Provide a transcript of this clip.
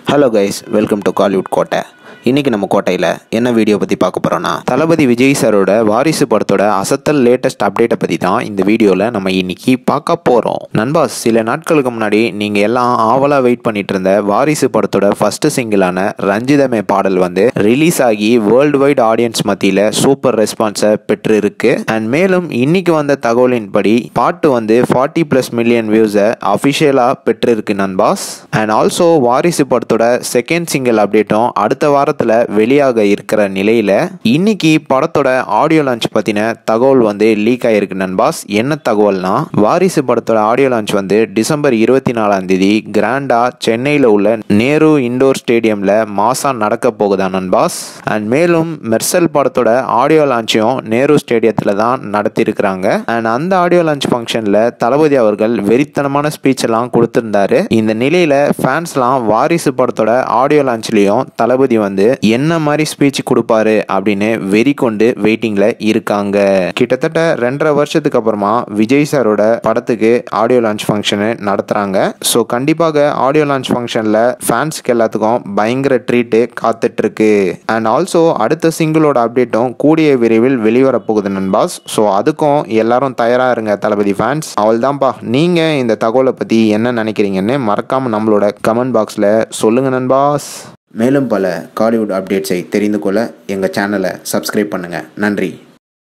hello guys welcome to Kollywood Kottai இன்னைக்கு நம்ம கோட்டையில் என்ன வீடியோ பற்றி பார்க்க போகிறோன்னா தளபதி விஜய் சாரோட வாரிசு படத்தோட அசத்தல் லேட்டஸ்ட் அப்டேட்டை பற்றி தான் இந்த வீடியோவில் நம்ம இன்னைக்கு பார்க்க போகிறோம் நண்பா சில நாட்களுக்கு முன்னாடி நீங்கள் எல்லாம் ஆவலாக வெயிட் பண்ணிட்டு இருந்த வாரிசு படத்தோட ஃபர்ஸ்ட் சிங்கிளான ரஞ்சிதமே பாடல் வந்து ரிலீஸ் ஆகி வேர்ல்டு வைட் ஆடியன்ஸ் மத்தியில் சூப்பர் ரெஸ்பான்ஸை பெற்று இருக்கு அண்ட் மேலும் இன்னைக்கு வந்த தகவலின்படி பாட்டு வந்து ஃபார்ட்டி ப்ளஸ் மில்லியன் வியூஸை அஃபிஷியலாக பெற்றிருக்கு நண்பாஸ் அண்ட் ஆல்சோ வாரிசு படத்தோட செகண்ட் சிங்கிள் அப்டேட்டும் அடுத்த வாரத்தில் வெளியாக இருக்கிற நிலையில் இன்னைக்கு படத்தோட ஆடியோ லான்ச் பற்றின தகவல் வந்து லீக் ஆகிருக்கு நண்பாஸ் என்ன தகவல்னா வாரிசு படத்தோட ஆடியோ லான்ச் வந்து டிசம்பர் இருபத்தி நாலாம் தேதி கிராண்டா சென்னையில் உள்ள நேரு இண்டோர் ஸ்டேடியமில் மாசா நடக்க போகுதா நண்பாஸ் அண்ட் மேலும் மெர்சல் படத்தோட ஆடியோ லான்ச்சையும் நேரு ஸ்டேடியத்தில் தான் நடத்தியிருக்கிறாங்க அண்ட் அந்த ஆடியோ லான்ச் ஃபங்க்ஷனில் தளபதி அவர்கள் வெறித்தனமான ஸ்பீச் எல்லாம் கொடுத்திருந்தாரு இந்த நிலையில ஃபேன்ஸ்லாம் வாரிசு படத்தோட ஆடியோ லான்ச்லயும் தளபதி வந்து என்ன மாதிரி ஸ்பீச் கொடுப்பாரு அப்படின்னு வெறி கொண்டு வெயிட்டிங்ல இருக்காங்க கிட்டத்தட்ட ரெண்டரை வருஷத்துக்கு அப்புறமா விஜய் சாரோட படத்துக்கு ஆடியோ லான்ச் ஃபங்க்ஷனு நடத்துறாங்க ஸோ கண்டிப்பாக ஆடியோ லான்ச் ஃபங்க்ஷனில் ஃபேன்ஸ்க்கு எல்லாத்துக்கும் பயங்கர ட்ரீட்டு காத்துட்டு இருக்கு அண்ட் ஆல்சோ அடுத்த சிங்கிளோட அப்டேட்டும் கூடிய விரைவில் வெளிவர போகுது நண்பாஸ் ஸோ அதுக்கும் எல்லாரும் தயாராக இருங்க தளபதி ஃபேன்ஸ் அவள் தான்ப்பா நீங்கள் இந்த தகவலை பற்றி என்ன நினைக்கிறீங்கன்னு மறக்காமல் நம்மளோட கமெண்ட் பாக்ஸில் சொல்லுங்கள் நண்பாஸ் மேலும் பல காலிவுட் அப்டேட்ஸை தெரிந்து கொள்ள எங்கள் சேனலை சப்ஸ்கிரைப் பண்ணுங்கள் நன்றி